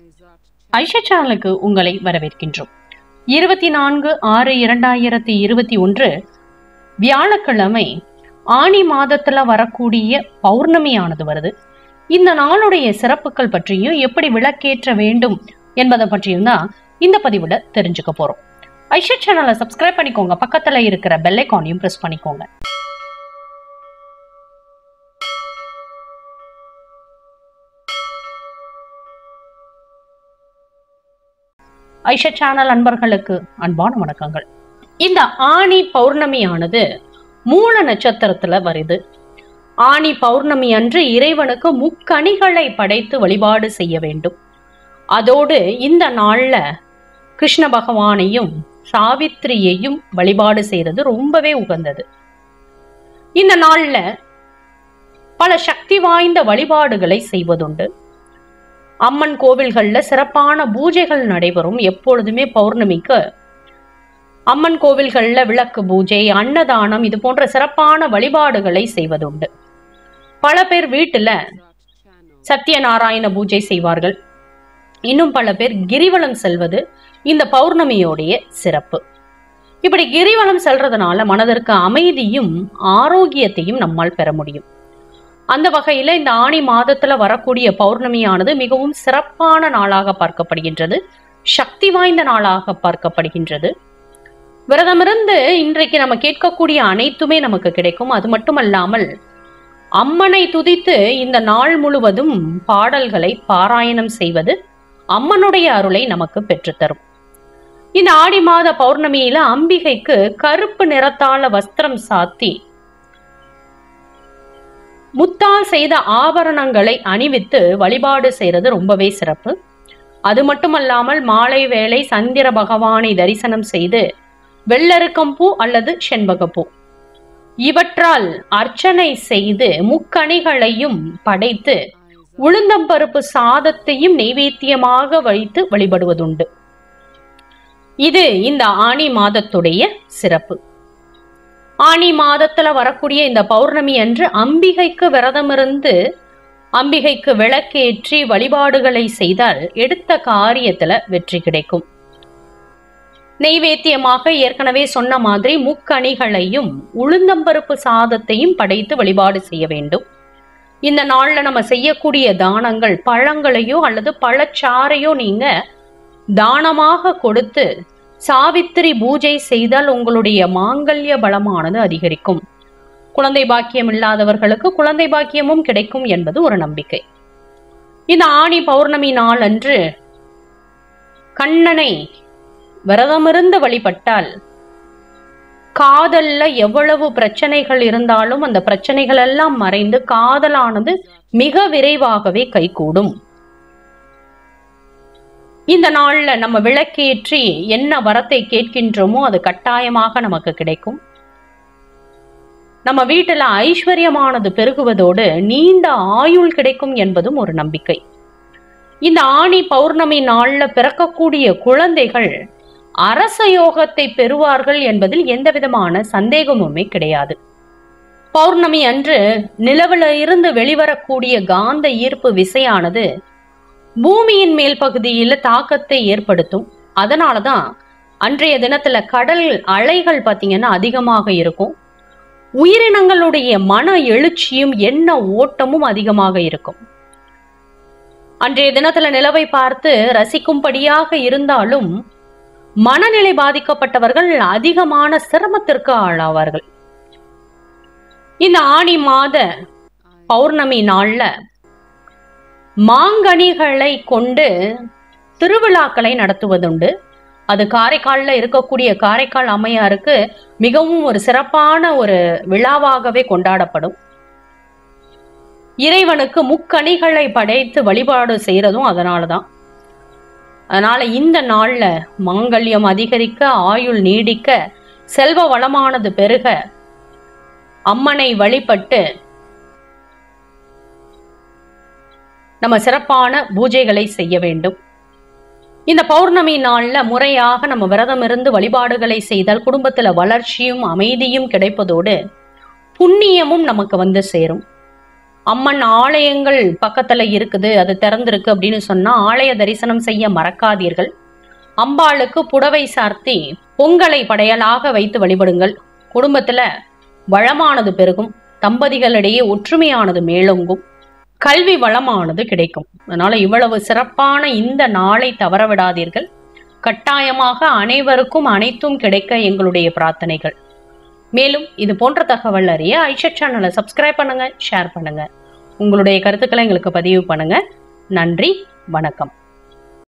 ஐஷா சேனலுக்கு உங்களை வரவேற்கின்றோம் இருபத்தி நான்கு ஆறு இரண்டாயிரத்தி இருபத்தி ஒன்று வியாழக்கிழமை ஆனி மாதத்துல வரக்கூடிய பௌர்ணமியானது வருது இந்த நாளுடைய சிறப்புகள் பற்றியும் எப்படி விளக்கேற்ற வேண்டும் என்பதை பற்றியும் தான் இந்த பதிவுல தெரிஞ்சுக்க போறோம் ஐஷா சேனலை சப்ஸ்கிரைப் பண்ணிக்கோங்க பக்கத்துல இருக்கிற பெல் ஐக்கானையும் பிரஸ் பண்ணிக்கோங்க ஐஷா சேனல் அன்பர்களுக்கு அன்பான வணக்கங்கள் இந்த ஆணி பௌர்ணமியானது மூல நட்சத்திரத்துல வருது ஆணி பௌர்ணமி அன்று இறைவனுக்கு முக்கணிகளை படைத்து வழிபாடு செய்ய வேண்டும் அதோடு இந்த நாள்ல கிருஷ்ண பகவானையும் சாவித்திரியையும் வழிபாடு செய்யறது ரொம்பவே உகந்தது இந்த நாள்ல பல சக்தி வாய்ந்த வழிபாடுகளை செய்வதுண்டு அம்மன் கோவில்கள்ல சிறப்பான பூஜைகள் நடைபெறும் எப்பொழுதுமே பௌர்ணமிக்கு அம்மன் கோவில்கள்ல விளக்கு பூஜை அன்னதானம் இது போன்ற சிறப்பான வழிபாடுகளை செய்வதுண்டு பல பேர் வீட்டுல சத்யநாராயண பூஜை செய்வார்கள் இன்னும் பல பேர் கிரிவலம் செல்வது இந்த பௌர்ணமியோடைய சிறப்பு இப்படி கிரிவலம் செல்றதுனால மனதிற்கு அமைதியும் ஆரோக்கியத்தையும் நம்மால் பெற முடியும் அந்த வகையில இந்த ஆணி மாதத்துல வரக்கூடிய பௌர்ணமியானது மிகவும் சிறப்பான நாளாக பார்க்கப்படுகின்றது சக்தி வாய்ந்த நாளாக பார்க்கப்படுகின்றது விரதமிருந்து இன்றைக்கு நம்ம கேட்கக்கூடிய அனைத்துமே நமக்கு கிடைக்கும் அது மட்டுமல்லாமல் அம்மனை துதித்து இந்த நாள் முழுவதும் பாடல்களை பாராயணம் செய்வது அம்மனுடைய அருளை நமக்கு பெற்றுத்தரும் இந்த ஆடி மாத பௌர்ணமியில அம்பிகைக்கு கருப்பு நிறத்தால வஸ்திரம் சாத்தி முத்தால் செய்த ஆபரணங்களை அணிவித்து வழிபாடு செய்யறது ரொம்பவே சிறப்பு அது மட்டுமல்லாமல் மாலை வேளை சந்திர பகவானை தரிசனம் செய்து வெள்ளருக்கம்பூ அல்லது செண்பகப்பூ இவற்றால் அர்ச்சனை செய்து முக்கணிகளையும் படைத்து உளுந்தம்பருப்பு சாதத்தையும் நெய்வேத்தியமாக வைத்து வழிபடுவதுண்டு இது இந்த ஆணி மாதத்துடைய சிறப்பு ஆணி மாதத்துல வரக்கூடிய இந்த பௌர்ணமி அன்று அம்பிகைக்கு விரதமிருந்து அம்பிகைக்கு விளக்கேற்றி வழிபாடுகளை செய்தால் எடுத்த காரியத்துல வெற்றி கிடைக்கும் நெய்வேத்தியமாக ஏற்கனவே சொன்ன மாதிரி முக்கணிகளையும் உளுந்தம்பருப்பு சாதத்தையும் படைத்து வழிபாடு செய்ய வேண்டும் இந்த நாள்ல நம்ம செய்யக்கூடிய தானங்கள் பழங்களையோ அல்லது பழச்சாறையோ நீங்க தானமாக கொடுத்து சாவித்திரி பூஜை செய்தால் உங்களுடைய மாங்கல்ய பலமானது அதிகரிக்கும் குழந்தை பாக்கியம் இல்லாதவர்களுக்கு குழந்தை பாக்கியமும் கிடைக்கும் என்பது ஒரு நம்பிக்கை இந்த ஆணி பௌர்ணமி நாள் அன்று கண்ணனை விரதமிருந்து வழிபட்டால் காதல்ல எவ்வளவு பிரச்சனைகள் இருந்தாலும் அந்த பிரச்சனைகள் எல்லாம் மறைந்து காதலானது மிக விரைவாகவே கைகூடும் இந்த நாள்ல நம்ம விளக்கேற்றி என்ன வரத்தை கேட்கின்றோமோ அது கட்டாயமாக நமக்கு கிடைக்கும் நம்ம வீட்டுல ஐஸ்வர்யமானது பெருகுவதோடு நீண்ட ஆயுள் கிடைக்கும் என்பதும் ஒரு நம்பிக்கை இந்த ஆணி பௌர்ணமி நாள்ல பிறக்கக்கூடிய குழந்தைகள் அரச யோகத்தை பெறுவார்கள் என்பதில் எந்த விதமான சந்தேகமுமே கிடையாது பௌர்ணமி அன்று நிலவுல இருந்து வெளிவரக்கூடிய காந்த ஈர்ப்பு விசையானது பூமியின் மேல் பகுதியில தாக்கத்தை ஏற்படுத்தும் அதனாலதான் அன்றைய தினத்துல கடல் அலைகள் பாத்தீங்கன்னா அதிகமாக இருக்கும் உயிரினங்களுடைய மன எழுச்சியும் எண்ண ஓட்டமும் அதிகமாக இருக்கும் அன்றைய தினத்துல நிலவை பார்த்து ரசிக்கும்படியாக இருந்தாலும் மனநிலை பாதிக்கப்பட்டவர்கள் அதிகமான சிரமத்திற்கு ஆளாவார்கள் இந்த ஆணி மாத பௌர்ணமி நாள்ல மாங்கனிகளை கொண்டு திருவிழாக்களை நடத்துவதுண்டு அது காரைக்கால்ல இருக்கக்கூடிய காரைக்கால் அம்மையாருக்கு மிகவும் ஒரு சிறப்பான ஒரு விழாவாகவே கொண்டாடப்படும் இறைவனுக்கு முக்கணிகளை படைத்து வழிபாடு செய்யறதும் அதனாலதான் அதனால இந்த நாள்ல மாங்கல்யம் அதிகரிக்க ஆயுள் நீடிக்க செல்வ வளமானது பெருக அம்மனை வழிபட்டு நம்ம சிறப்பான பூஜைகளை செய்ய வேண்டும் இந்த பௌர்ணமி நாள்ல முறையாக நம்ம விரதம் இருந்து வழிபாடுகளை செய்தால் குடும்பத்துல வளர்ச்சியும் அமைதியும் கிடைப்பதோடு புண்ணியமும் நமக்கு வந்து சேரும் அம்மன் ஆலயங்கள் பக்கத்துல இருக்குது அது திறந்திருக்கு அப்படின்னு சொன்னா ஆலய தரிசனம் செய்ய மறக்காதீர்கள் அம்பாளுக்கு புடவை சார்த்தி பொங்கலை படையலாக வைத்து வழிபடுங்கள் குடும்பத்துல வளமானது பெருகும் தம்பதிகளிடையே ஒற்றுமையானது மேலோங்கும் கல்வி வளமானது கிடைக்கும் அதனால இவ்வளவு சிறப்பான இந்த நாளை தவற விடாதீர்கள் கட்டாயமாக அனைவருக்கும் அனைத்தும் கிடைக்க எங்களுடைய பிரார்த்தனைகள் மேலும் இது போன்ற தகவல் அறிய ஐஷா சேனலை சப்ஸ்கிரைப் பண்ணுங்க ஷேர் பண்ணுங்க உங்களுடைய கருத்துக்களை எங்களுக்கு பதிவு பண்ணுங்க நன்றி வணக்கம்